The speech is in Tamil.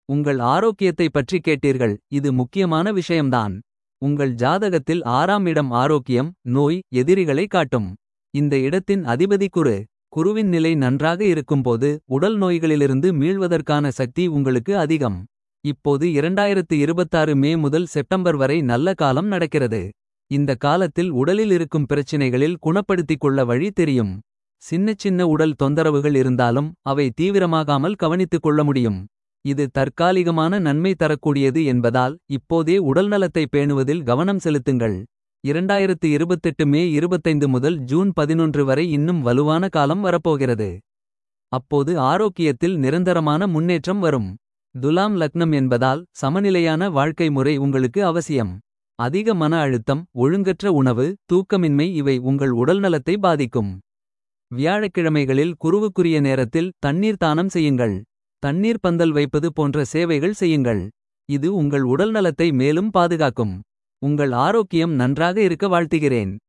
உங்கள் ஆரோக்கியத்தை பற்றி கேட்டீர்கள் இது முக்கியமான விஷயம்தான் உங்கள் ஜாதகத்தில் ஆறாம் இடம் ஆரோக்கியம் நோய் எதிரிகளை காட்டும் இந்த இடத்தின் அதிபதி குரு குருவின் நிலை நன்றாக இருக்கும்போது உடல் நோய்களிலிருந்து மீள்வதற்கான சக்தி உங்களுக்கு அதிகம் இப்போது 2026 மே முதல் செப்டம்பர் வரை நல்ல காலம் நடக்கிறது இந்த காலத்தில் உடலில் இருக்கும் பிரச்சினைகளில் குணப்படுத்திக் கொள்ள வழி தெரியும் சின்ன சின்ன உடல் தொந்தரவுகள் இருந்தாலும் அவை தீவிரமாகாமல் கவனித்துக் கொள்ள முடியும் இது தற்காலிகமான நன்மை தரக்கூடியது என்பதால் இப்போதே உடல்நலத்தை பேணுவதில் கவனம் செலுத்துங்கள் 2028 மே 25 முதல் ஜூன் 11 வரை இன்னும் வலுவான காலம் வரப்போகிறது அப்போது ஆரோக்கியத்தில் நிரந்தரமான முன்னேற்றம் வரும் துலாம் லக்னம் என்பதால் சமநிலையான வாழ்க்கை முறை உங்களுக்கு அவசியம் அதிக மன அழுத்தம் ஒழுங்கற்ற உணவு தூக்கமின்மை இவை உங்கள் உடல்நலத்தை பாதிக்கும் வியாழக்கிழமைகளில் குருவுக்குரிய நேரத்தில் தண்ணீர் தானம் செய்யுங்கள் தண்ணீர் பந்தல் வைப்பது போன்ற சேவைகள் செய்யுங்கள் இது உங்கள் உடல்நலத்தை மேலும் பாதுகாக்கும் உங்கள் ஆரோக்கியம் நன்றாக இருக்க வாழ்த்துகிறேன்